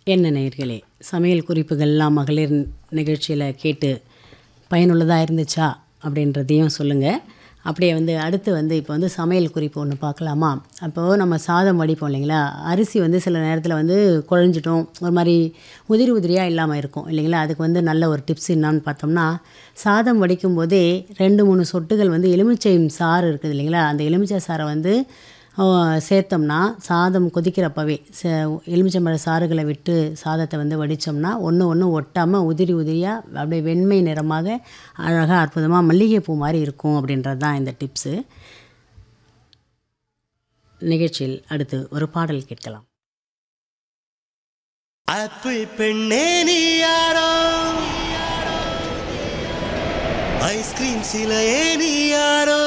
என்ன நேயர்களே சமையல் குறிப்புகள்லாம் மகளிர் நிகழ்ச்சியில் கேட்டு பயனுள்ளதாக இருந்துச்சா அப்படின்றதையும் சொல்லுங்கள் அப்படியே வந்து அடுத்து வந்து இப்போ வந்து சமையல் குறிப்பு ஒன்று பார்க்கலாமா அப்போது நம்ம சாதம் வடிப்போம் இல்லைங்களா அரிசி வந்து சில நேரத்தில் வந்து குழஞ்சிட்டோம் ஒரு மாதிரி உதிரி உதிரியாக இல்லாமல் இருக்கும் இல்லைங்களா அதுக்கு வந்து நல்ல ஒரு டிப்ஸ் என்னான்னு பார்த்தோம்னா சாதம் வடிக்கும் போதே ரெண்டு மூணு சொட்டுகள் வந்து எலுமிச்சை சாறு இருக்குது இல்லைங்களா அந்த எலுமிச்சை சாறை வந்து ஆ, சேர்த்தோம்னா சாதம் கொதிக்கிறப்பவே ச எலுமிச்சம்பழ சாறுகளை விட்டு சாதத்தை வந்து வடித்தோம்னா ஒன்று ஒன்று ஒட்டாமல் உதிரி உதிரியாக அப்படியே வெண்மை நிறமாக அழகாக அற்புதமாக மல்லிகைப்பூ மாதிரி இருக்கும் அப்படின்றது தான் இந்த டிப்ஸு நிகழ்ச்சியில் அடுத்து ஒரு பாடல் கேட்கலாம் ஆப்பிள் பெண்ணே நீ யாரோ ஐஸ்கிரீம் சிலையே நீ யாரோ